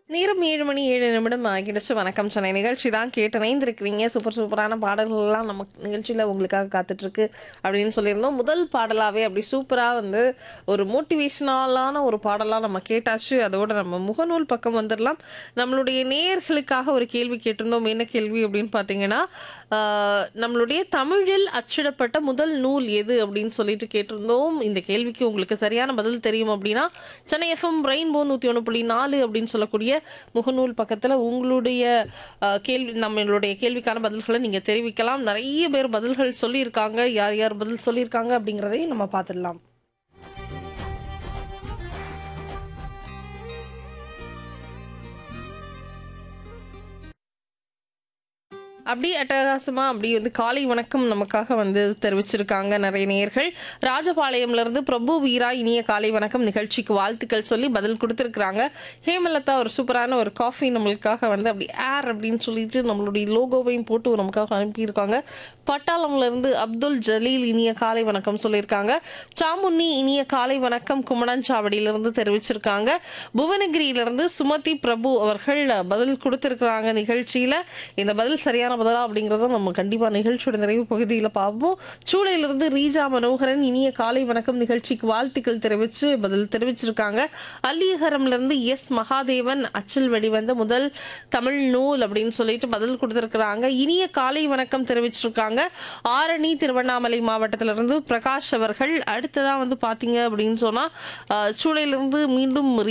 நேரம் ஏழு மணி ஏழு நிமிடம் ஆகிடுச்சு வணக்கம் சென்னை நிகழ்ச்சி தான் கேட்டு இணைந்திருக்கிறீங்க சூப்பர் சூப்பரான பாடல்கள்லாம் நம்ம நிகழ்ச்சியில் உங்களுக்காக காத்துட்ருக்கு அப்படின்னு சொல்லியிருந்தோம் முதல் பாடலாகவே அப்படி சூப்பராக வந்து ஒரு மோட்டிவேஷனலான ஒரு பாடலாக நம்ம கேட்டாச்சு அதோட நம்ம முகநூல் பக்கம் வந்துடலாம் நம்மளுடைய நேயர்களுக்காக ஒரு கேள்வி கேட்டிருந்தோம் என்ன கேள்வி அப்படின்னு பார்த்தீங்கன்னா ஆஹ், நம்மளுடைய தமிழில் அச்சிடப்பட்ட முதல் நூல் எது அப்படின்னு சொல்லிட்டு கேட்டிருந்தோம் இந்த கேள்விக்கு உங்களுக்கு சரியான பதில் தெரியும் அப்படின்னா சென்னை எஃப்எம் ரெயின்போ நூற்றி ஒன்று புள்ளி நாலு அப்படின்னு சொல்லக்கூடிய முகநூல் பக்கத்தில் உங்களுடைய ஆஹ், கேள்வி நம்மளுடைய கேள்விக்கான பதில்களை நீங்கள் தெரிவிக்கலாம் நிறைய பேர் பதில்கள் சொல்லியிருக்காங்க யார் யார் பதில் சொல்லியிருக்காங்க அப்படிங்கிறதையும் நம்ம பார்த்துடலாம் அப்படி அட்டகாசமா அப்படி வந்து காலை வணக்கம் நமக்காக வந்து தெரிவிச்சிருக்காங்க நிறைய நேயர்கள் ராஜபாளையம்ல இருந்து பிரபு வீரா இனிய காலை வணக்கம் நிகழ்ச்சிக்கு வாழ்த்துக்கள் சொல்லி பதில் கொடுத்துருக்குறாங்க ஹேமலதா ஒரு சூப்பரான ஒரு காஃபி நம்மளுக்காக வந்து அப்படி ஏர் அப்படின்னு சொல்லிட்டு நம்மளுடைய லோகோவையும் போட்டு நமக்காக அனுப்பியிருக்காங்க பட்டாளம்ல இருந்து அப்துல் ஜலீல் இனிய காலை வணக்கம் சொல்லியிருக்காங்க சாமுன்னி இனிய காலை வணக்கம் குமணஞ்சாவடியிலிருந்து தெரிவிச்சிருக்காங்க புவனகிரியிலிருந்து சுமதி பிரபு அவர்கள் பதில் கொடுத்திருக்கிறாங்க நிகழ்ச்சியில இந்த பதில் சரியான பதிலா அப்படிங்கறத நம்ம கண்டிப்பா நிகழ்ச்சியோட நிறைவு பகுதியில் பார்ப்போம் சூளையிலிருந்து ரீஜா மனோகரன் இனிய காலை வணக்கம் நிகழ்ச்சிக்கு வாழ்த்துக்கள் தெரிவிச்சு பதில் தெரிவிச்சிருக்காங்க அல்லியகரம்ல இருந்து எஸ் மகாதேவன் அச்சில் வெளிவந்த முதல் தமிழ் நூல் அப்படின்னு சொல்லிட்டு பதில் கொடுத்திருக்கிறாங்க இனிய காலை வணக்கம் தெரிவிச்சிருக்காங்க ஆரணி திருவண்ணாமலை மாவட்டத்திலிருந்து பிரகாஷ் அவர்கள் அடுத்ததான் வந்து பாத்தீங்க அப்படின்னு சொன்னா அஹ், சூளையிலிருந்து மீண்டும்